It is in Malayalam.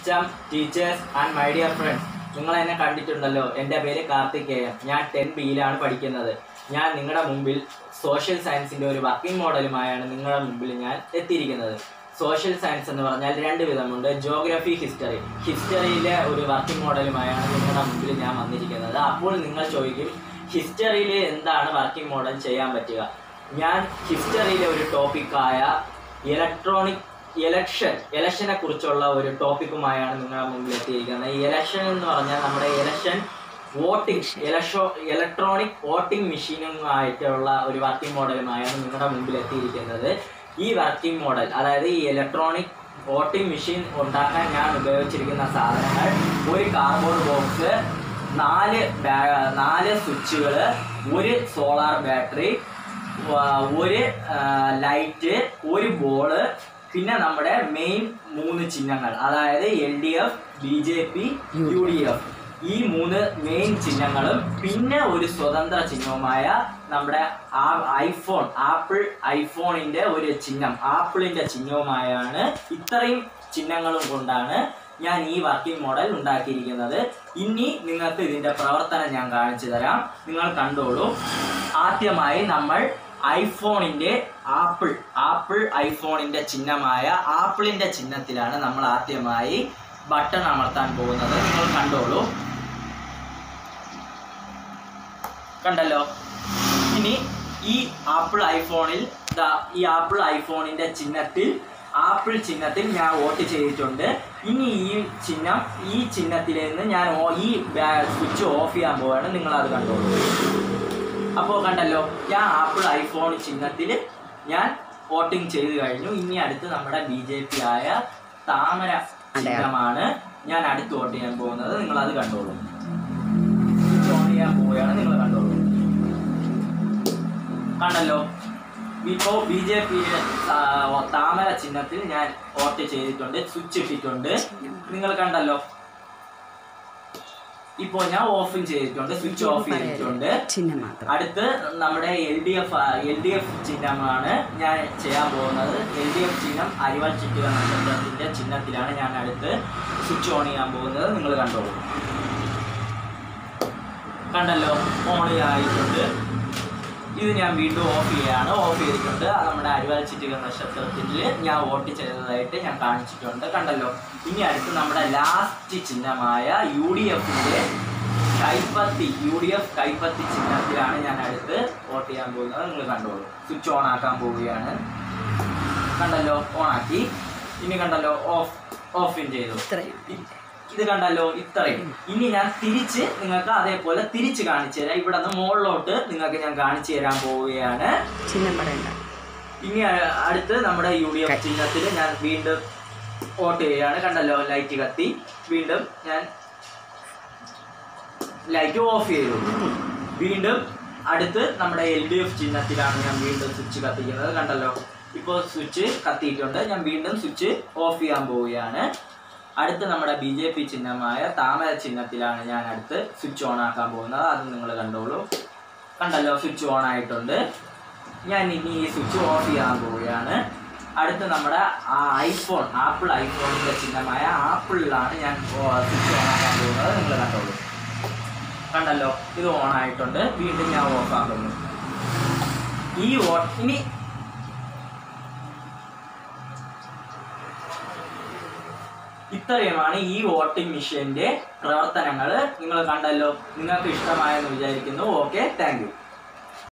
system teachers and my dear friends നിങ്ങൾ എന്നെ കണ്ടിട്ടുണ്ടല്ലോ എൻ്റെ പേര് കാർത്തികേയൻ ഞാൻ ടെൻ ബിയിലാണ് പഠിക്കുന്നത് ഞാൻ നിങ്ങളുടെ മുമ്പിൽ സോഷ്യൽ സയൻസിൻ്റെ ഒരു വർക്കിംഗ് മോഡലുമായാണ് നിങ്ങളുടെ മുമ്പിൽ ഞാൻ എത്തിയിരിക്കുന്നത് സോഷ്യൽ സയൻസ് എന്ന് പറഞ്ഞാൽ രണ്ട് വിധമുണ്ട് ജോഗ്രഫി ഹിസ്റ്ററി ഹിസ്റ്ററിയിലെ ഒരു വർക്കിംഗ് മോഡലുമായാണ് നിങ്ങളുടെ മുമ്പിൽ ഞാൻ വന്നിരിക്കുന്നത് അപ്പോൾ നിങ്ങൾ ചോദിക്കും ഹിസ്റ്ററിയിൽ എന്താണ് വർക്കിംഗ് മോഡൽ ചെയ്യാൻ പറ്റുക ഞാൻ ഹിസ്റ്ററിയിലെ ഒരു ടോപ്പിക്കായ ഇലക്ട്രോണിക് ഇലക്ഷൻ ഇലക്ഷനെ കുറിച്ചുള്ള ഒരു ടോപ്പിക്കുമായാണ് നിങ്ങളുടെ മുമ്പിൽ എത്തിയിരിക്കുന്നത് ഈ ഇലക്ഷൻ എന്ന് പറഞ്ഞാൽ നമ്മുടെ ഇലക്ഷൻ വോട്ടിംഗ് ഇലക്ഷോ ഇലക്ട്രോണിക് വോട്ടിംഗ് മെഷീനുമായിട്ടുള്ള ഒരു വർക്കിംഗ് മോഡലുമായാണ് നിങ്ങളുടെ മുമ്പിൽ എത്തിയിരിക്കുന്നത് ഈ വർക്കിംഗ് മോഡൽ അതായത് ഈ ഇലക്ട്രോണിക് വോട്ടിംഗ് മെഷീൻ ഉണ്ടാക്കാൻ ഞാൻ ഉപയോഗിച്ചിരിക്കുന്ന സാധനങ്ങൾ ഒരു കാർബോർഡ് ബോക്സ് നാല് ബാ- നാല് സ്വിച്ചുകൾ ഒരു സോളാർ ബാറ്ററി വ- ഒരു ലൈറ്റ് ഒരു ബോള് പിന്നെ നമ്മുടെ മെയിൻ മൂന്ന് ചിഹ്നങ്ങൾ അതായത് L D F B J P U D F ഈ മൂന്ന് മെയിൻ ചിഹ്നങ്ങളും പിന്നെ ഒരു സ്വതന്ത്ര ചിഹ്നവുമായ നമ്മുടെ ആ- ഐഫോൺ ആപ്പിൾ ഐഫോണിന്റെ ഒരു ചിഹ്നം ആപ്പിളിന്റെ ചിഹ്നവുമായാണ് ഇത്രയും ചിഹ്നങ്ങളും കൊണ്ടാണ് ഞാൻ ഈ വർക്കിംഗ് മോഡൽ ഉണ്ടാക്കിയിരിക്കുന്നത് ഇനി നിങ്ങൾക്ക് ഇതിന്റെ പ്രവർത്തനം ഞാൻ കാണിച്ചു തരാം നിങ്ങൾ കണ്ടോളൂ ആദ്യമായി നമ്മൾ ഐഫോണിന്റെ ആപ്പിൾ ആപ്പിൾ ഐഫോണിന്റെ ചിഹ്നമായ ആപ്പിളിന്റെ ചിഹ്നത്തിലാണ് നമ്മൾ ആദ്യമായി ബട്ടൺ അമർത്താൻ പോകുന്നത് നിങ്ങൾ കണ്ടോളൂ കണ്ടല്ലോ ഇനി ഈ ആപ്പിൾ ഐഫോണിൽ ദാ ഈ ആപ്പിൾ ഐഫോണിന്റെ ചിഹ്നത്തിൽ ആപ്പിൾ ചിഹ്നത്തിൽ ഞാൻ വോട്ട് ചെയ്തിട്ടുണ്ട് ഇനി ഈ ചിഹ്നം ഈ ചിഹ്നത്തിൽ നിന്ന് ഞാൻ ഓ- ഈ സ്വിച്ച് ഓഫ് ചെയ്യാൻ പോവാണ് നിങ്ങൾ അത് കണ്ടോളൂ അപ്പോൾ കണ്ടല്ലോ ഞാൻ ആപ്പിൾ ഐഫോൺ ചിഹ്നത്തിൽ ഞാൻ വോട്ടിംഗ് ചെയ്ത് കഴിഞ്ഞു ഇനി അടുത്ത് നമ്മുടെ ബി ജെ പി ആയ താമര ചിഹ്നമാണ് ഞാൻ അടുത്ത് വോട്ട് ചെയ്യാൻ പോകുന്നത് നിങ്ങൾ അത് കണ്ടോളൂ സ്വിച്ച് ഓൺ ചെയ്യാൻ പോവുകയാണ് നിങ്ങൾ കണ്ടോളൂ കണ്ടല്ലോ ഇപ്പോ ബി ജെ പി താമര ചിഹ്നത്തിൽ ഞാൻ വോട്ട് ചെയ്തിട്ടുണ്ട് സ്വിച്ച് ഇട്ടിട്ടുണ്ട് നിങ്ങൾ കണ്ടല്ലോ ഇപ്പോ ഞാൻ ഓഫും ചെയ്തിട്ടുണ്ട് സ്വിച്ച് ഓഫ് ചെയ്തിട്ടുണ്ട് ചിഹ്നം മാത്രം അടുത്ത് നമ്മുടെ L D F L D F ചിഹ്നമാണ് ഞാൻ ചെയ്യാൻ പോകുന്നത് എൽ ഡി എഫ് ചിഹ്നം അരിവാൾ ചുറ്റുക നക്ഷത്രത്തിന്റെ ചിഹ്നത്തിലാണ് ഞാൻ അടുത്ത് സ്വിച്ച് ഓൺ ചെയ്യാൻ പോകുന്നത് നിങ്ങൾ കണ്ടോളൂ കണ്ടല്ലോ ഓൺ ആയിട്ടുണ്ട് ഇത് ഞാൻ വീണ്ടും ഓഫ് ചെയ്യുകയാണ് ഓഫ് ചെയ്തിട്ടുണ്ട് അത് നമ്മുടെ അരിവാൾ ചുറ്റുക നക്ഷത്രത്തിൽ ഞാൻ വോട്ട് ചെയ്തതായിട്ട് ഞാൻ കാണിച്ചിട്ടുണ്ട് കണ്ടല്ലോ ഇനി അടുത്ത് നമ്മുടെ ലാസ്റ്റ് ചിഹ്നമായ യു ഡി എഫിന്റെ കൈപ്പത്തി യു ഡി എഫ് കൈപ്പത്തി ചിഹ്നത്തിലാണ് ഞാൻ അടുത്ത് വോട്ട് ചെയ്യാൻ പോകുന്നത് നിങ്ങൾ കണ്ടോളൂ സ്വിച്ച് ഓൺ ആക്കാൻ പോവുകയാണ് കണ്ടല്ലോ ഓൺ ആക്കി ഇനി കണ്ടല്ലോ ഓഫ് ഓഫ് ചെയ്തു ഇത്രയും ഇ- ഇത് കണ്ടല്ലോ ഇത്രയും ഇനി ഞാൻ തിരിച്ച് നിങ്ങൾക്ക് അതേപോലെ തിരിച്ച് കാണിച്ചു തരാം ഇവിടെ നിന്ന് മുകളിലോട്ട് നിങ്ങൾക്ക് ഞാൻ കാണിച്ചു തരാൻ പോവുകയാണ് ചിഹ്നം പറയണ്ട ഇനി അ- അടുത്ത് നമ്മുടെ യു ഡി എഫ് ചിഹ്നത്തിൽ ഞാൻ വീണ്ടും വോട്ട് ചെയ്യുകയാണ് കണ്ടല്ലോ ലൈറ്റ് കത്തി വീണ്ടും ഞാൻ ലൈറ്റ് ഓഫ് ചെയ്തു വീണ്ടും അടുത്ത് നമ്മുടെ എൽ ഡി എഫ് ചിഹ്നത്തിലാണ് ഞാൻ വീണ്ടും സ്വിച്ച് കത്തിക്കുന്നത് കണ്ടല്ലോ ഇപ്പോൾ സ്വിച്ച് കത്തിയിട്ടുണ്ട് ഞാൻ വീണ്ടും സ്വിച്ച് ഓഫ് ചെയ്യാൻ പോവുകയാണ് അടുത്ത് നമ്മുടെ ബി ജെ പി ചിഹ്നമായ താമര ചിഹ്നത്തിലാണ് ഞാൻ അടുത്ത് സ്വിച്ച് ഓൺ ആക്കാൻ പോകുന്നത് അത് നിങ്ങൾ കണ്ടോളൂ കണ്ടല്ലോ സ്വിച്ച് ഓൺ ആയിട്ടുണ്ട് ഞാൻ ഇനി ഈ സ്വിച്ച് ഓഫ് ചെയ്യാൻ പോവുകയാണ് അടുത്ത് നമ്മുടെ ആ ഐഫോൺ ആപ്പിൾ ഐഫോണിന്റെ ചിഹ്നമായ ആപ്പിളിലാണ് ഞാൻ സ്വിച്ച് ഓൺ ആക്കാൻ പോകുന്നത് നിങ്ങൾ കണ്ടോളൂ കണ്ടല്ലോ ഇത് ഓൺ ആയിട്ടുണ്ട് വീണ്ടും ഞാൻ ഓഫ് ആക്കുന്നു ഈ വോ ഇനി ഇത്രയുമാണ് ഈ വോട്ടിംഗ് മെഷീന്റെ പ്രവർത്തനങ്ങൾ നിങ്ങൾ കണ്ടല്ലോ നിങ്ങൾക്ക് ഇഷ്ടമായെന്ന് വിചാരിക്കുന്നു ഓക്കെ താങ്ക് യു